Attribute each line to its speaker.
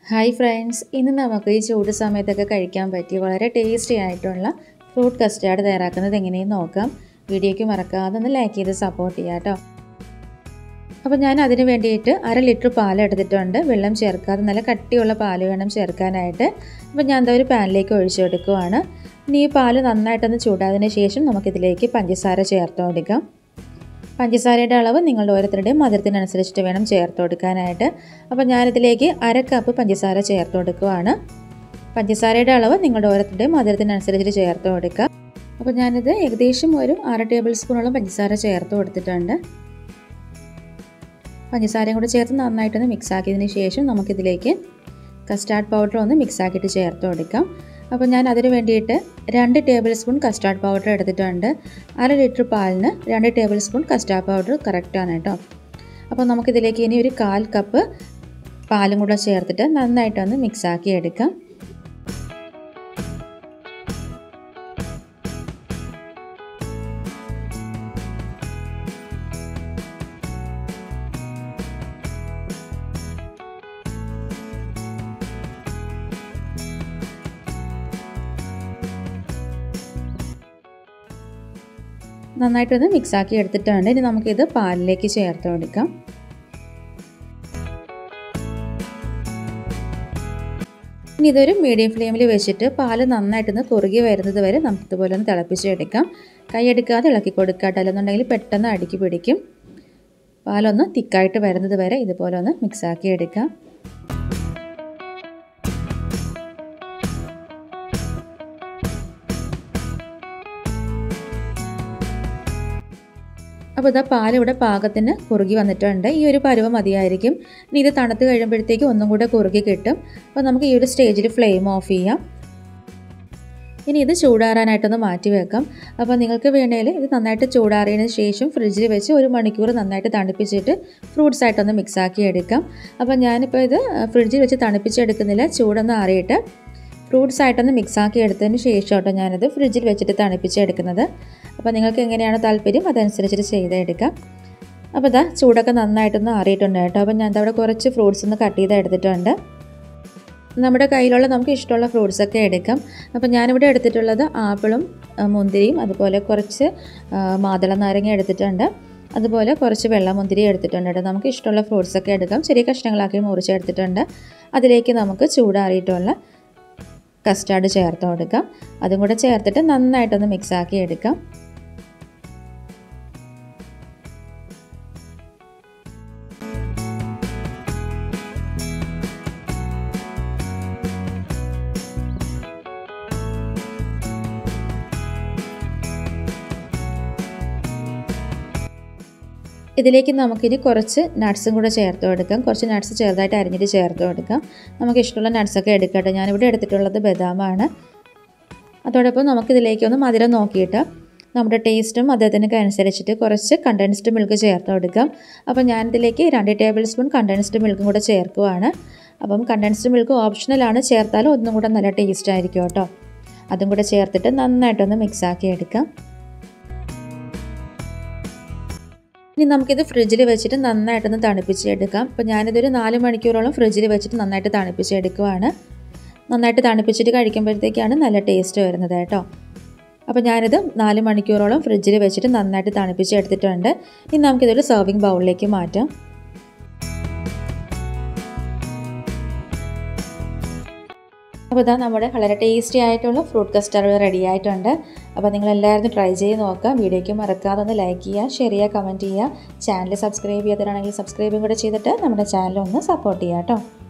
Speaker 1: hi friends ഇന്ന് നമുക്ക് ഈ ചൂട് സമയത്തൊക്കെ കഴിക്കാൻ പറ്റിയ വളരെ ടേസ്റ്റി ആയിട്ടുള്ള ഫ്രൂട്ട് കസ്റ്റാർഡ് തയ്യാറാക്കുന്നത് എങ്ങനെയെന്ന് നോക്കാം വീഡിയോയ്ക്ക് മറക്കാതെ ഒന്ന് ലൈക്ക് ചെയ്ത് സപ്പോർട്ട് ചെയ്യാം കേട്ടോ അപ്പോൾ ഞാൻ അതിന് വേണ്ടിയിട്ട് അര ലിറ്റർ പാൽ എടുത്തിട്ടുണ്ട് വെള്ളം ചേർക്കാതെ നല്ല കട്ടിയുള്ള പാൽ വേണം ചേർക്കാനായിട്ട് അപ്പോൾ ഞാൻ എന്താ ഒരു പാനിലേക്ക് ഒഴിച്ചു കൊടുക്കുവാണ് ഇനി ഈ പാൽ നന്നായിട്ടൊന്ന് ചൂടാതിന് ശേഷം നമുക്കിതിലേക്ക് പഞ്ചസാര ചേർത്ത് കൊടുക്കാം പഞ്ചസാരയുടെ അളവ് നിങ്ങളുടെ ഓരോരുത്തരുടെയും മധുരത്തിനനുസരിച്ചിട്ട് വേണം ചേർത്ത് കൊടുക്കാനായിട്ട് അപ്പോൾ ഞാനിതിലേക്ക് അര കപ്പ് പഞ്ചസാര ചേർത്ത് കൊടുക്കുവാണ് പഞ്ചസാരയുടെ അളവ് നിങ്ങളുടെ ഓരോരുത്തരുടെയും മധുരത്തിനനുസരിച്ചിട്ട് ചേർത്ത് കൊടുക്കുക അപ്പോൾ ഞാനിത് ഏകദേശം ഒരു അര ടേബിൾ സ്പൂണോളം പഞ്ചസാര ചേർത്ത് കൊടുത്തിട്ടുണ്ട് പഞ്ചസാരയും കൂടെ ചേർത്ത് നന്നായിട്ടൊന്ന് മിക്സ് ആക്കിയതിന് ശേഷം നമുക്കിതിലേക്ക് കസ്റ്റാർഡ് പൗഡർ ഒന്ന് മിക്സ് ആക്കിയിട്ട് ചേർത്ത് കൊടുക്കാം അപ്പോൾ ഞാൻ അതിന് വേണ്ടിയിട്ട് രണ്ട് ടേബിൾ സ്പൂൺ കസ്റ്റാർഡ് പൗഡർ എടുത്തിട്ടുണ്ട് അര ലിറ്റർ പാലിന് രണ്ട് ടേബിൾ സ്പൂൺ കസ്റ്റാർഡ് പൗഡർ കറക്റ്റാണ് കേട്ടോ അപ്പോൾ നമുക്കിതിലേക്ക് ഇനി ഒരു കാൽ കപ്പ് പാലും കൂടെ ചേർത്തിട്ട് നന്നായിട്ടൊന്ന് മിക്സ് ആക്കി എടുക്കാം നന്നായിട്ടൊന്ന് മിക്സ് ആക്കി എടുത്തിട്ടുണ്ട് ഇനി നമുക്കിത് പാലിലേക്ക് ചേർത്ത് കൊടുക്കാം ഇനി ഇതൊരു മീഡിയം ഫ്ലെയിമിൽ വെച്ചിട്ട് പാല് നന്നായിട്ടൊന്ന് കുറുകി വരുന്നത് വരെ നമുക്ക് ഇതുപോലെ ഒന്ന് തിളപ്പിച്ചെടുക്കാം കൈയെടുക്കാതെ ഇളക്കി കൊടുക്കാട്ടോ അല്ലെന്നുണ്ടെങ്കിൽ പെട്ടെന്ന് അടുക്കി പിടിക്കും പാലൊന്ന് തിക്കായിട്ട് വരുന്നത് വരെ ഇതുപോലെ ഒന്ന് മിക്സാക്കി എടുക്കാം അപ്പോൾ ഇതാ പാലിവിടെ പാകത്തിന് കുറുകി വന്നിട്ടുണ്ട് ഈ ഒരു പരുവം മതിയായിരിക്കും ഇനി ഇത് തണുത്ത് കഴിയുമ്പോഴത്തേക്ക് ഒന്നും കൂടെ കുറുകി കിട്ടും അപ്പോൾ നമുക്ക് ഈ ഒരു സ്റ്റേജിൽ ഫ്ലെയിം ഓഫ് ചെയ്യാം ഇനി ഇത് ചൂടാറാനായിട്ടൊന്ന് മാറ്റി വെക്കാം അപ്പോൾ നിങ്ങൾക്ക് വേണേൽ ഇത് നന്നായിട്ട് ചൂടാറിയതിന് ശേഷം ഫ്രിഡ്ജിൽ വെച്ച് ഒരു മണിക്കൂർ നന്നായിട്ട് തണുപ്പിച്ചിട്ട് ഫ്രൂട്ട്സ് ആയിട്ടൊന്ന് മിക്സ് ആക്കി എടുക്കാം അപ്പോൾ ഞാനിപ്പോൾ ഇത് ഫ്രിഡ്ജിൽ വെച്ച് തണുപ്പിച്ചെടുക്കുന്നില്ല ചൂടൊന്ന് ആറിയിട്ട് ഫ്രൂട്ട്സ് ആയിട്ടൊന്ന് മിക്സ് ആക്കി എടുത്തതിന് ശേഷം കേട്ടോ ഞാനത് ഫ്രിഡ്ജിൽ വെച്ചിട്ട് തണുപ്പിച്ചെടുക്കുന്നത് അപ്പോൾ നിങ്ങൾക്ക് എങ്ങനെയാണ് താല്പര്യം അതനുസരിച്ചിട്ട് ചെയ്തെടുക്കാം അപ്പോൾ ഇതാ ചൂടൊക്കെ നന്നായിട്ടൊന്ന് ആറിയിട്ടുണ്ട് കേട്ടോ അപ്പോൾ ഞാൻ അവിടെ കുറച്ച് ഫ്രൂട്ട്സ് ഒന്ന് കട്ട് ചെയ്ത് എടുത്തിട്ടുണ്ട് നമ്മുടെ കയ്യിലുള്ള നമുക്ക് ഇഷ്ടമുള്ള ഫ്രൂട്ട്സൊക്കെ എടുക്കാം അപ്പോൾ ഞാനിവിടെ എടുത്തിട്ടുള്ളത് ആപ്പിളും മുന്തിരിയും അതുപോലെ കുറച്ച് മാതള നാരങ്ങ എടുത്തിട്ടുണ്ട് അതുപോലെ കുറച്ച് വെള്ളമുന്തിരി എടുത്തിട്ടുണ്ട് കേട്ടോ നമുക്ക് ഇഷ്ടമുള്ള ഫ്രൂട്ട്സൊക്കെ എടുക്കാം ചെറിയ കഷ്ണങ്ങളാക്കി മുറിച്ചെടുത്തിട്ടുണ്ട് അതിലേക്ക് നമുക്ക് ചൂടാറിയിട്ടുള്ള കസ്റ്റാർഡ് ചേർത്ത് കൊടുക്കാം അതും കൂടെ ചേർത്തിട്ട് നന്നായിട്ടൊന്ന് മിക്സ് ആക്കി എടുക്കാം ഇതിലേക്ക് നമുക്കിനി കുറച്ച് നട്ട്സും കൂടെ ചേർത്ത് കൊടുക്കാം കുറച്ച് നട്ട്സ് ചെറുതായിട്ട് അരിഞ്ഞിട്ട് ചേർത്ത് കൊടുക്കാം നമുക്ക് ഇഷ്ടമുള്ള നട്ട്സൊക്കെ എടുക്കട്ടെ ഞാനിവിടെ എടുത്തിട്ടുള്ളത് ബദാമാണ് അതോടൊപ്പം നമുക്കിതിലേക്കൊന്ന് മധുരം നോക്കിയിട്ട് നമ്മുടെ ടേസ്റ്റും അദ്ദേഹത്തിനൊക്കെ അനുസരിച്ചിട്ട് കുറച്ച് കണ്ടൻസ്ഡ് മിൽക്ക് ചേർത്ത് കൊടുക്കാം അപ്പോൾ ഞാനിതിലേക്ക് രണ്ട് ടേബിൾ സ്പൂൺ കണ്ടൻസ്ഡ് മിൽക്കും കൂടെ ചേർക്കുവാണ് അപ്പം കണ്ടൻസ്ഡ് മിൽക്ക് ഓപ്ഷണലാണ് ചേർത്താലും ഒന്നും കൂടെ നല്ല ടേസ്റ്റ് ആയിരിക്കും കേട്ടോ അതും കൂടെ ചേർത്തിട്ട് നന്നായിട്ടൊന്ന് മിക്സ് ആക്കി എടുക്കാം ഇനി നമുക്കിത് ഫ്രിഡ്ജിൽ വെച്ചിട്ട് നന്നായിട്ടൊന്ന് തണുപ്പിച്ചെടുക്കാം അപ്പോൾ ഞാനിതൊരു നാല് മണിക്കൂറോളം ഫ്രിഡ്ജിൽ വെച്ചിട്ട് നന്നായിട്ട് തണുപ്പിച്ചെടുക്കുവാണ് നന്നായിട്ട് തണുപ്പിച്ചിട്ട് കഴിക്കുമ്പോഴത്തേക്കാണ് നല്ല ടേസ്റ്റ് വരുന്നത് കേട്ടോ അപ്പോൾ ഞാനിത് നാല് മണിക്കൂറോളം ഫ്രിഡ്ജിൽ വെച്ചിട്ട് നന്നായിട്ട് തണുപ്പിച്ചെടുത്തിട്ടുണ്ട് ഇനി നമുക്കിതൊരു സെർവിങ് ബൗളിലേക്ക് മാറ്റാം അപ്പോൾ ഇതാ നമ്മുടെ വളരെ ടേസ്റ്റി ആയിട്ടുള്ള ഫ്രൂട്ട് കസ്റ്റാർഡ് റെഡി ആയിട്ടുണ്ട് അപ്പോൾ നിങ്ങൾ എല്ലാവരും ട്രൈ ചെയ്ത് നോക്കുക വീഡിയോയ്ക്ക് മറക്കാതെ ഒന്ന് ലൈക്ക് ചെയ്യുക ഷെയർ ചെയ്യുക കമൻറ്റ് ചെയ്യുക ചാനൽ സബ്സ്ക്രൈബ് ചെയ്യാത്തവരാണെങ്കിൽ സബ്സ്ക്രൈബും കൂടെ ചെയ്തിട്ട് നമ്മുടെ ചാനൽ ഒന്ന് സപ്പോർട്ട് ചെയ്യാം കേട്ടോ